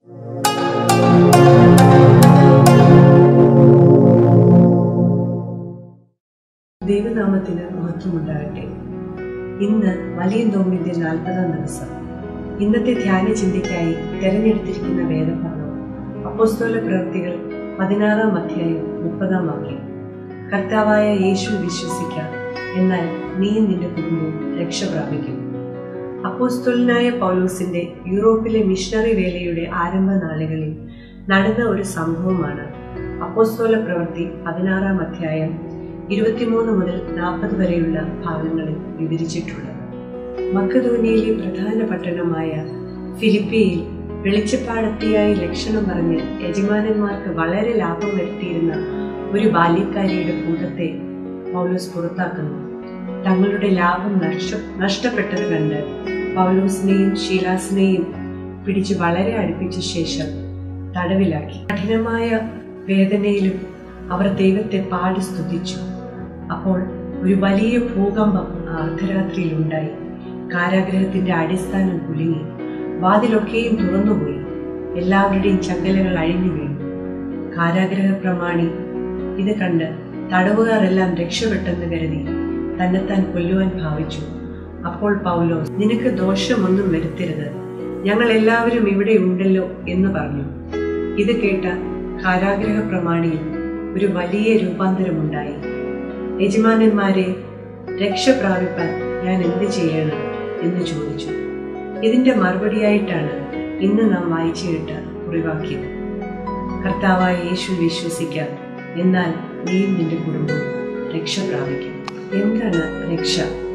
ദൈവനാമത്തിന് മഹത്വമുണ്ടാകട്ടെ ഇന്ന് വലിയ നോമ്പിന്റെ നാൽപ്പതാം ദിവസം ഇന്നത്തെ ധ്യാന ചിന്തയ്ക്കായി തെരഞ്ഞെടുത്തിരിക്കുന്ന വേദഭാഗം അപ്പോസ്തോല പ്രവൃത്തികൾ പതിനാറാം അധ്യായം മുപ്പതാം വാക്യം കർത്താവായ യേശു വിശ്വസിക്കാം എന്നാൽ നീയും നിന്റെ കുടുംബവും രക്ഷ പ്രാപിക്കും അപ്പോസ്തോലനായ പൗലോസിന്റെ യൂറോപ്പിലെ മിഷണറി വേലയുടെ ആരംഭ നാളുകളിൽ നടന്ന ഒരു സംഭവമാണ് അപ്പോസ്തോല പ്രവൃത്തി പതിനാറാം അധ്യായം ഇരുപത്തിമൂന്ന് മുതൽ നാൽപ്പത് വരെയുള്ള ഭാഗങ്ങളിൽ വിവരിച്ചിട്ടുള്ളത് മക്കധോനിയിലെ പ്രധാന പട്ടണമായ ഫിലിപ്പിയിൽ വെളിച്ചപ്പാടത്തിയായി ലക്ഷണം പറഞ്ഞ് യജമാനന്മാർക്ക് വളരെ ലാഭം വരുത്തിയിരുന്ന ഒരു ബാല്യക്കാരിയുടെ ഭൂതത്തെ പൗലോസ് പുറത്താക്കുന്നു തങ്ങളുടെ ലാഭം നഷ്ട നഷ്ടപ്പെട്ടത് കണ്ട് പൗലോസിനെയും ഷീലാസിനെയും പിടിച്ച് വളരെ അടുപ്പിച്ച ശേഷം തടവിലാക്കി കഠിനമായ വേദനയിലും അവർ ദൈവത്തെ പാടി സ്തുതിച്ചു അപ്പോൾ ഒരു വലിയ ഭൂകമ്പം ആ അർദ്ധരാത്രിയിൽ ഉണ്ടായി കാരാഗ്രഹത്തിന്റെ അടിസ്ഥാനം കുലുങ്ങി വാതിലൊക്കെയും തുറന്നുപോയി എല്ലാവരുടെയും ചങ്ങലകൾ അഴിഞ്ഞു വീണു കാരാഗ്രഹ പ്രമാണി ഇത് കണ്ട് തടവുകാരെല്ലാം രക്ഷപ്പെട്ടെന്ന് കരുതി തന്നെത്താൻ കൊല്ലുവാൻ ഭാവിച്ചു അപ്പോൾ പൗലോസ് നിനക്ക് ദോഷമൊന്നും വരുത്തരുത് ഞങ്ങൾ എല്ലാവരും ഇവിടെ ഉണ്ടല്ലോ എന്ന് പറഞ്ഞു ഇത് കേട്ട കാരാഗ്രഹ പ്രമാണിയിൽ ഒരു വലിയ രൂപാന്തരമുണ്ടായി യജമാനന്മാരെ രക്ഷ പ്രാപിപ്പാൻ ഞാൻ എന്ത് ചെയ്യണം എന്ന് ചോദിച്ചു ഇതിന്റെ മറുപടിയായിട്ടാണ് ഇന്ന് നാം വായിച്ചു കേട്ട കുറിവാക്യം കർത്താവായ യേശു വിശ്വസിക്കാം എന്നാൽ നീയും നിന്റെ കുടുംബവും രക്ഷ പ്രാപിക്കും എന്താണ് രക്ഷ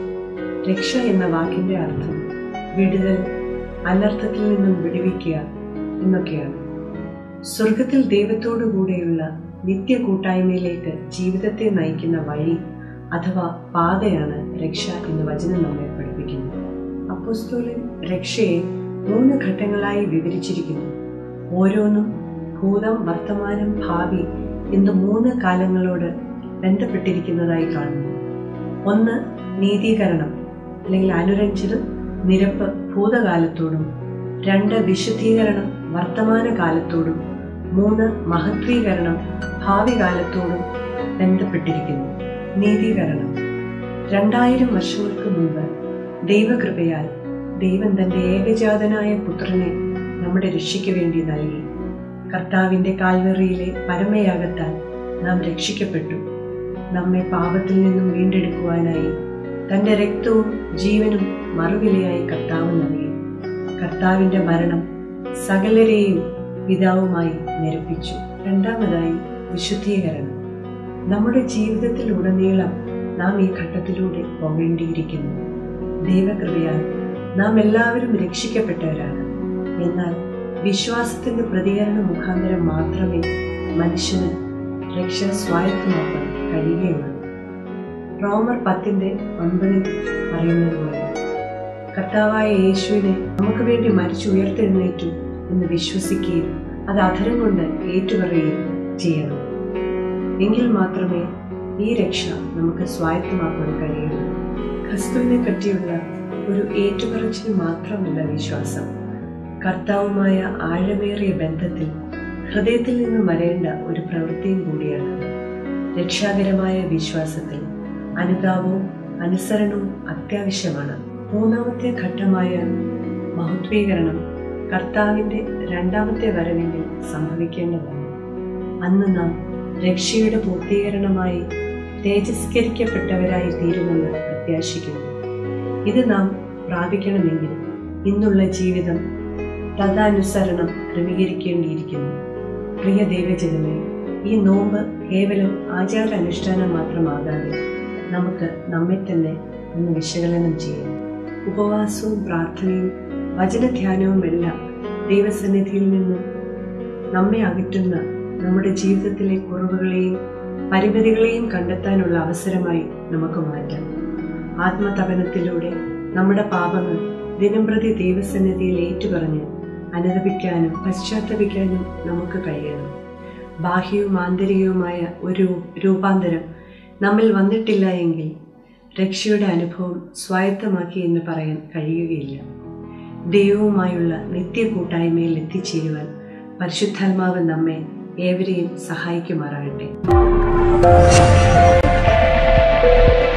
രക്ഷ എന്ന വാക്കിന്റെ അർത്ഥം വിടുതൽ അനർത്ഥത്തിൽ നിന്നും വിടുവിക്കുക എന്നൊക്കെയാണ് സ്വർഗത്തിൽ ദൈവത്തോടു കൂടെയുള്ള നിത്യ കൂട്ടായ്മയിലേക്ക് ജീവിതത്തെ നയിക്കുന്ന വഴി അഥവാ പാതയാണ് രക്ഷ എന്ന് വചനം നമ്മെ പഠിപ്പിക്കുന്നു അപ്പോസ്തോലൻ രക്ഷയെ മൂന്ന് ഘട്ടങ്ങളായി വിവരിച്ചിരിക്കുന്നു ഓരോന്നും ഭൂതം വർത്തമാനം ഭാവി എന്ന് മൂന്ന് കാലങ്ങളോട് ബന്ധപ്പെട്ടിരിക്കുന്നതായി കാണുന്നു ഒന്ന് നീതീകരണം അല്ലെങ്കിൽ അനുരഞ്ജനം നിരപ്പ് ഭൂതകാലത്തോടും രണ്ട് വിശുദ്ധീകരണം വർത്തമാന കാലത്തോടും മൂന്ന് മഹത്വീകരണം ഭാവി കാലത്തോടും ബന്ധപ്പെട്ടിരിക്കുന്നു നീതീകരണം രണ്ടായിരം വർഷങ്ങൾക്ക് മുമ്പ് ദൈവകൃപയാൽ ദൈവം തന്റെ ഏകജാതനായ പുത്രനെ നമ്മുടെ രക്ഷയ്ക്ക് വേണ്ടി നൽകി കർത്താവിന്റെ കാൽവറിയിലെ പരമയാഗത്താൽ നാം രക്ഷിക്കപ്പെട്ടു നമ്മെ പാപത്തിൽ നിന്നും വീണ്ടെടുക്കുവാനായി തന്റെ രക്തവും ജീവനും മറുവിലയായി കർത്താവ് നൽകി കർത്താവിന്റെ മരണം സകലരെയും പിതാവുമായി നിരപ്പിച്ചു രണ്ടാമതായി വിശുദ്ധീകരണം നമ്മുടെ ജീവിതത്തിൽ ഉടനീളം നാം ഈ ഘട്ടത്തിലൂടെ പോകേണ്ടിയിരിക്കുന്നു ദൈവകൃപയാൽ നാം എല്ലാവരും രക്ഷിക്കപ്പെട്ടവരാണ് എന്നാൽ വിശ്വാസത്തിന്റെ പ്രതികരണ മുഖാന്തരം മാത്രമേ മനുഷ്യന് രക്ഷ സ്വായത്തമാക്കാൻ കഴിയുകയുള്ളൂ റോമർ പത്തിന്റെ ഒൻപതിൽ പറയുന്നത് പോലെ കർത്താവായ യേശുവിനെ നമുക്ക് വേണ്ടി മരിച്ചു ഉയർത്തെഴുന്നേറ്റു എന്ന് വിശ്വസിക്കുകയും അത് അധരം കൊണ്ട് ഏറ്റുപറയുകയും ചെയ്യണം എങ്കിൽ മാത്രമേ ഈ രക്ഷ നമുക്ക് സ്വായത്തമാക്കാൻ കഴിയുള്ളൂ ക്രിസ്തുവിനെ പറ്റിയുള്ള ഒരു ഏറ്റുപറച്ചിൽ മാത്രമല്ല വിശ്വാസം കർത്താവുമായ ആഴമേറിയ ബന്ധത്തിൽ ഹൃദയത്തിൽ നിന്നും വരേണ്ട ഒരു പ്രവൃത്തിയും കൂടിയാണ് രക്ഷാകരമായ വിശ്വാസത്തിൽ അനുതാപവും അനുസരണവും അത്യാവശ്യമാണ് മൂന്നാമത്തെ ഘട്ടമായ മഹത്വീകരണം കർത്താവിന്റെ രണ്ടാമത്തെ വരവെങ്കിൽ സംഭവിക്കേണ്ടതാണ് അന്ന് നാം രക്ഷയുടെ പൂർത്തീകരണമായി തേജസ്കരിക്കപ്പെട്ടവരായി തീരുമെന്ന് പ്രത്യാശിക്കുന്നു ഇത് നാം പ്രാപിക്കണമെങ്കിൽ ഇന്നുള്ള ജീവിതം തദാനുസരണം ക്രമീകരിക്കേണ്ടിയിരിക്കുന്നു പ്രിയ ദൈവജനമേ ഈ നോമ്പ് കേവലം ആചാര അനുഷ്ഠാനം മാത്രമാകാതെ നമുക്ക് നമ്മെ തന്നെ ഒന്ന് വിശകലനം ചെയ്യാം ഉപവാസവും പ്രാർത്ഥനയും വചനധ്യാനവും എല്ലാം ദൈവസന്നിധിയിൽ നിന്നും നമ്മെ അകറ്റുന്ന നമ്മുടെ ജീവിതത്തിലെ കുറവുകളെയും പരിമിതികളെയും കണ്ടെത്താനുള്ള അവസരമായി നമുക്ക് മാറ്റാം ആത്മതപനത്തിലൂടെ നമ്മുടെ പാപങ്ങൾ ദിനംപ്രതി ദൈവസന്നിധിയിൽ ഏറ്റുപറഞ്ഞ് അനുദപിക്കാനും പശ്ചാത്തപിക്കാനും നമുക്ക് കഴിയണം ബാഹ്യവും ആന്തരികവുമായ ഒരു രൂപാന്തരം നമ്മിൽ വന്നിട്ടില്ല എങ്കിൽ രക്ഷയുടെ അനുഭവം സ്വായത്തമാക്കി എന്ന് പറയാൻ കഴിയുകയില്ല ദൈവവുമായുള്ള നിത്യ കൂട്ടായ്മയിൽ എത്തിച്ചേരുവാൻ പരിശുദ്ധാത്മാവ് നമ്മെ ഏവരെയും സഹായിക്കുമാറാകട്ടെ